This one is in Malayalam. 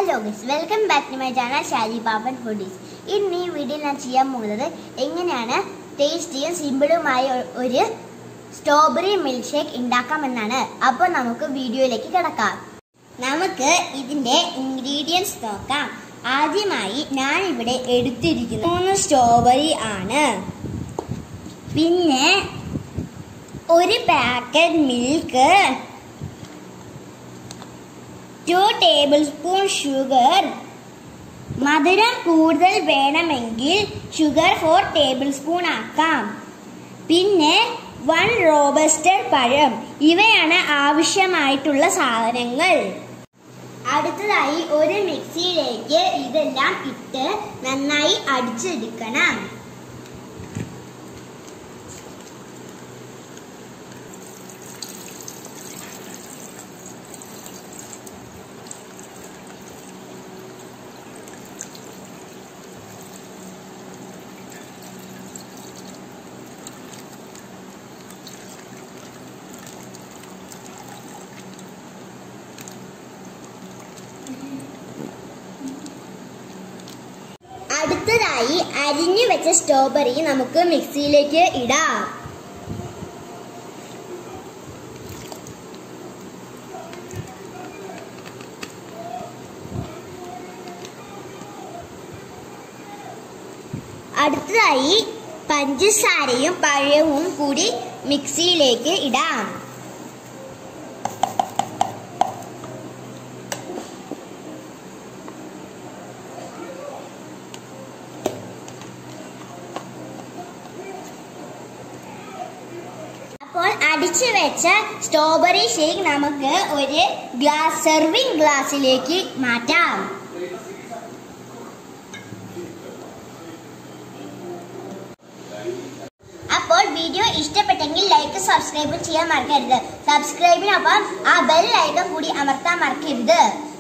hello guys welcome back to my channel Shaji Pappan foodies ഇന്ന് ഈ വീഡിയോയിൽ ഞാൻ ചെയ്യാൻ പോകുന്നത് എങ്ങനെയാണ് ടേസ്റ്റിയും സിമ്പിളുമായ ഒ- ഒരു സ്ട്രോബെറി മിൽക്ക് ഷേക്ക് ഉണ്ടാക്കാമെന്നാണ് അപ്പോൾ നമുക്ക് വീഡിയോയിലേക്ക് കിടക്കാം നമുക്ക് ഇതിന്റെ ഇൻഗ്രീഡിയൻസ് നോക്കാം ആദ്യമായി ഞാൻ ഇവിടെ എടുത്തിരിക്കുന്ന മൂന്ന് സ്ട്രോബെറി ആണ് പിന്നെ ഒരു packet milk two tablespoon sugar മധുരം കൂടുതൽ വേണമെങ്കിൽ ഷുഗർ ഫോർ ടേബിൾ സ്പൂൺ ആക്കാം പിന്നെ വൺ റോബസ്റ്റഡ് പഴം ഇവയാണ് ആവശ്യമായിട്ടുള്ള സാധനങ്ങൾ അടുത്തതായി ഒരു മിക്സിയിലേക്ക് ഇതെല്ലാം ഇട്ട് നന്നായി അടിച്ചെടുക്കണം അടുത്തതായി അരിഞ്ഞു വെച്ച സ്ട്രോബെറി നമുക്ക് മിക്സിയിലേക്ക് ഇടാം അടുത്തതായി പഞ്ചസാരയും പഴവും കൂടി മിക്സിയിലേക്ക് ഇടാം അപ്പോൾ അടിച്ചു വെച്ച സ്ട്രോബെറി ഷേക്ക് നമുക്ക് ഒരു ഗ്ലാസ് സെർവിങ് ഗ്ലാസ്സിലേക്ക് മാറ്റാം അപ്പോൾ വീഡിയോ ഇഷ്ടപ്പെട്ടെങ്കിൽ ലൈക്ക് സബ്സ്ക്രൈബ് ചെയ്യാൻ മറക്കരുത് സബ്സ്ക്രൈബിനൊപ്പം ആ ബെൽ ഐക്കൺ കൂടി അമർത്താൻ മറക്കരുത്